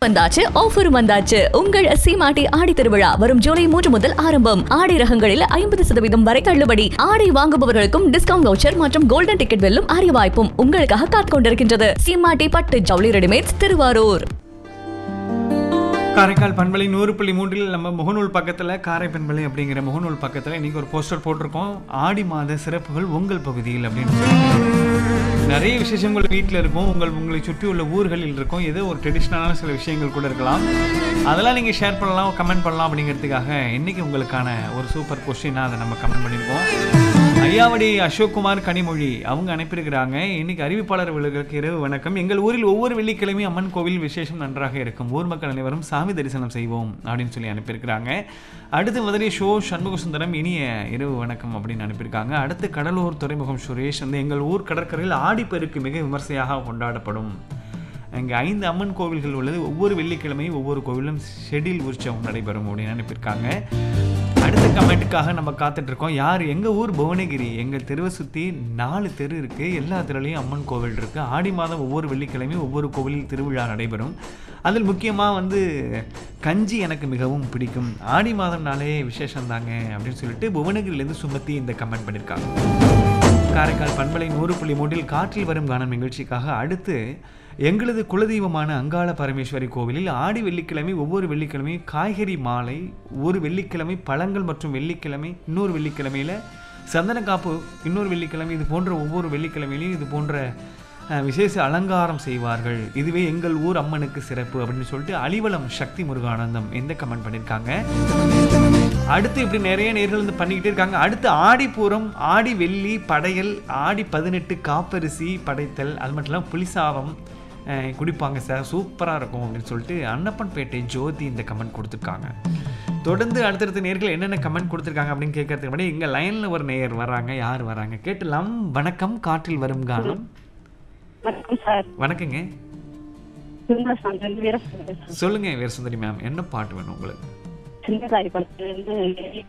வந்தாச்சு ஆஃபரும் வந்தாச்சு உங்கள் சீமாட்டி ஆடி திருவிழா வரும் ஜூலை மூன்று முதல் ஆரம்பம் ஆடை ரகங்களில் ஐம்பது சதவீதம் வரை தள்ளுபடி ஆடை வாங்குபவர்களுக்கும் டிஸ்கவுண்ட் வவுச்சர் மற்றும் கோல்டன் டிக்கெட் வெல்லும் அரிய வாய்ப்பும் உங்களுக்காக காத்துக் கொண்டிருக்கின்றது சீமாட்டி பட்டு ஜவுளி ரெடிமேட்ஸ் திருவாரூர் காரைக்கால் பண்பலை நூறு புள்ளி மூன்றில் நம்ம முகநூல் பக்கத்தில் காரை பண்பலை அப்படிங்கிற முகநூல் பக்கத்தில் இன்னைக்கு ஒரு போஸ்டர் போட்டிருக்கோம் ஆடி மாத சிறப்புகள் உங்கள் பகுதியில் அப்படின்னு சொல்லி. நிறைய விசேஷங்கள் வீட்டில் இருக்கும் உங்கள் உங்களை சுற்றி உள்ள ஊர்களில் இருக்கும் ஏதோ ஒரு ட்ரெடிஷ்னலான சில விஷயங்கள் கூட இருக்கலாம் அதெல்லாம் நீங்கள் ஷேர் பண்ணலாம் கமெண்ட் பண்ணலாம் அப்படிங்கிறதுக்காக இன்னைக்கு உங்களுக்கான ஒரு சூப்பர் கொஸ்டினாக அதை நம்ம கமெண்ட் பண்ணியிருக்கோம் ஐயாவடி அசோக்குமார் கனிமொழி அவங்க அனுப்பியிருக்கிறாங்க இன்னைக்கு அறிவிப்பாளர் விழுகளுக்கு இரவு வணக்கம் எங்கள் ஊரில் ஒவ்வொரு வெள்ளிக்கிழமையும் அம்மன் கோவில் விசேஷம் நன்றாக இருக்கும் ஊர் மக்கள் அனைவரும் சாமி தரிசனம் செய்வோம் அப்படின்னு சொல்லி அனுப்பியிருக்கிறாங்க அடுத்து மதுரை ஷோ சண்முக சுந்தரம் இனிய இரவு வணக்கம் அப்படின்னு அனுப்பியிருக்காங்க அடுத்து கடலூர் துறைமுகம் சுரேஷ் வந்து எங்கள் ஊர் கடற்கரையில் ஆடிப்பெருக்கு மிக விமர்சையாக கொண்டாடப்படும் இங்கே ஐந்து அம்மன் கோவில்கள் உள்ளது ஒவ்வொரு வெள்ளிக்கிழமையும் ஒவ்வொரு கோவிலும் ஷெடியூல் உற்சவம் நடைபெறும் அப்படின்னு அனுப்பியிருக்காங்க அடுத்த கமெண்ட்டுக்காக நம்ம காத்துட்டு இருக்கோம் யார் எங்கள் ஊர் புவனகிரி எங்கள் தெருவை சுற்றி நாலு தெரு இருக்குது எல்லா தெருலையும் அம்மன் கோவில் இருக்குது ஆடி மாதம் ஒவ்வொரு வெள்ளிக்கிழமையும் ஒவ்வொரு கோவிலில் திருவிழா நடைபெறும் அதில் முக்கியமாக வந்து கஞ்சி எனக்கு மிகவும் பிடிக்கும் ஆடி மாதம்னாலே விசேஷம் தாங்க அப்படின்னு சொல்லிட்டு புவனகிரிலேருந்து சுமத்தி இந்த கமெண்ட் பண்ணியிருக்காங்க காரைக்கால் பண்பலை நூறு புள்ளி மூன்றில் காற்றில் வரும் கானம் நிகழ்ச்சிக்காக அடுத்து எங்களது குலதெய்வமான அங்காள பரமேஸ்வரி கோவிலில் ஆடி வெள்ளிக்கிழமை ஒவ்வொரு வெள்ளிக்கிழமையும் காய்கறி மாலை ஒரு வெள்ளிக்கிழமை பழங்கள் மற்றும் வெள்ளிக்கிழமை இன்னொரு வெள்ளிக்கிழமையில் சந்தன காப்பு இன்னொரு வெள்ளிக்கிழமை இது போன்ற ஒவ்வொரு வெள்ளிக்கிழமையிலையும் இது போன்ற அஹ், விசேஷ அலங்காரம் செய்வார்கள் இதுவே எங்கள் ஊர் அம்மனுக்கு சிறப்பு அப்படின்னு சொல்லிட்டு அலிவலம் சக்தி முருகானந்தம் எந்த கமெண்ட் பண்ணியிருக்காங்க அடுத்து இப்படி நிறைய நேர்கள் வந்து பண்ணிக்கிட்டே இருக்காங்க அடுத்து ஆடிப்பூரம் ஆடி வெள்ளி படையல் ஆடி பதினெட்டு காப்பரிசி படைத்தல் அது மட்டும் இல்லாமல் புளிசாதம் அஹ், குடிப்பாங்க சார் சூப்பராக இருக்கும் அப்படின்னு சொல்லிட்டு அன்னப்பன்பேட்டை ஜோதி இந்த கமெண்ட் கொடுத்துருக்காங்க தொடர்ந்து அடுத்தடுத்த நேர்கள் என்னென்ன கமெண்ட் கொடுத்துருக்காங்க அப்படின்னு கேட்கறதுக்கு முன்னாடி இங்கே லைனில் ஒரு நேயர் வராங்க யார் வராங்க கேட்டலாம் வணக்கம் காற்றில் வரும் கானம் வணக்கம் சார் வணக்கங்க சின்ன சாந்தன் வீரசுந்தரி சொல்லுங்க வீரசுந்தரி மேம் என்ன பாட்டு வேணும் உங்களுக்கு சின்ன தாய் படத்துல இருந்து